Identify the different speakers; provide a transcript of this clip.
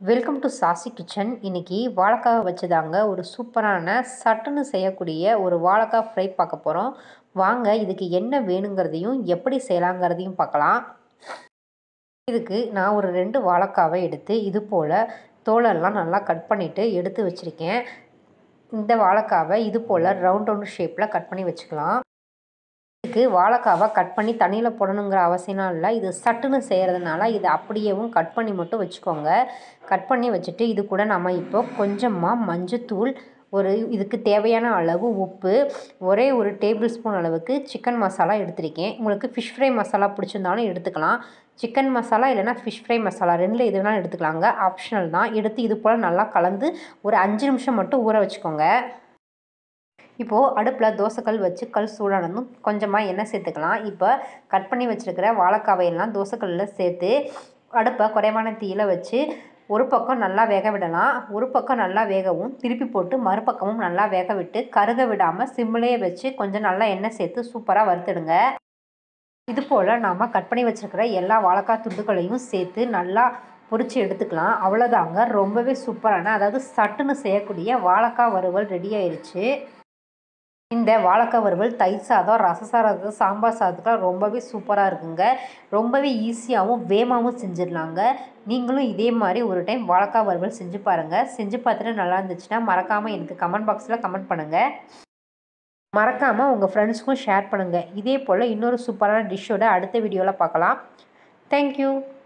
Speaker 1: welcome to sassy kitchen இன்னைக்கு வாழைக்காய் வச்சுதாங்க ஒரு சூப்பரான சட்டுன்னு செய்யக்கூடிய ஒரு வாழைக்காய் ஃப்ரை பார்க்க போகிறோம் வாங்க இதுக்கு என்ன வேணுங்கிறதையும் எப்படி செய்யலாங்கிறதையும் பார்க்கலாம் இதுக்கு நான் ஒரு ரெண்டு வாழைக்காவை எடுத்து இது போல் தோலெல்லாம் நல்லா கட் பண்ணிவிட்டு எடுத்து வச்சுருக்கேன் இந்த வாழைக்காவை இது போல் ரவுண்ட் ரவுண்ட் ஷேப்பில் கட் பண்ணி வச்சுக்கலாம் இதுக்கு வாழைக்காவை கட் பண்ணி தண்ணியில் போடணுங்கிற அவசியம்லாம் இல்லை இது சட்டுன்னு செய்கிறதுனால இது அப்படியேவும் கட் பண்ணி மட்டும் வச்சுக்கோங்க கட் பண்ணி வச்சுட்டு இது கூட நம்ம இப்போ கொஞ்சமாக மஞ்சத்தூள் ஒரு இதுக்கு தேவையான அளவு உப்பு ஒரே ஒரு டேபிள் ஸ்பூன் அளவுக்கு சிக்கன் மசாலா எடுத்திருக்கேன் உங்களுக்கு ஃபிஷ் ஃப்ரை மசாலா பிடிச்சிருந்தாலும் எடுத்துக்கலாம் சிக்கன் மசாலா இல்லைனா ஃபிஷ் ஃப்ரை மசாலா ரெண்டில் எது வேணாலும் எடுத்துக்கலாங்க ஆப்ஷனல் தான் எடுத்து இது போல் நல்லா கலந்து ஒரு அஞ்சு நிமிஷம் மட்டும் ஊற வச்சுக்கோங்க இப்போது அடுப்பில் தோசைக்கல் வச்சு கல் சூடானதும் கொஞ்சமாக எண்ணெய் சேர்த்துக்கலாம் இப்போ கட் பண்ணி வச்சுருக்கிற வாழைக்காவையெல்லாம் தோசைக்கல்லில் சேர்த்து அடுப்பை குறைவான தீயில் வச்சு ஒரு பக்கம் நல்லா வேக விடலாம் ஒரு பக்கம் நல்லா வேகவும் திருப்பி போட்டு மறுபக்கமும் நல்லா வேக விட்டு கருக விடாமல் சிம்மிலே வச்சு கொஞ்சம் நல்லா எண்ணெய் சேர்த்து சூப்பராக வறுத்துடுங்க இது போல் நாம் கட் பண்ணி வச்சுருக்கிற எல்லா வாழைக்காய் துண்டுகளையும் சேர்த்து நல்லா பொரித்து எடுத்துக்கலாம் அவ்வளோதாங்க ரொம்பவே சூப்பரான அதாவது சட்டுன்னு செய்யக்கூடிய வாழைக்காய் வறுவல் ரெடி ஆயிடுச்சு இந்த வாழைக்காய் வறுவல் தயிர் சாதம் ரச சாதம் சாம்பார் சாதத்துக்குலாம் ரொம்பவே சூப்பராக இருக்குங்க ரொம்பவே ஈஸியாகவும் வேகமாகவும் செஞ்சிடலாங்க நீங்களும் இதே மாதிரி ஒரு டைம் வாழைக்காய் வறுவல் செஞ்சு பாருங்கள் செஞ்சு பார்த்துட்டு நல்லா இருந்துச்சுன்னா மறக்காமல் எனக்கு கமெண்ட் பாக்ஸில் கமெண்ட் பண்ணுங்கள் மறக்காமல் உங்கள் ஃப்ரெண்ட்ஸ்க்கும் ஷேர் பண்ணுங்கள் இதே போல் இன்னொரு சூப்பரான டிஷ்ஷோட அடுத்த வீடியோவில் பார்க்கலாம் தேங்க்யூ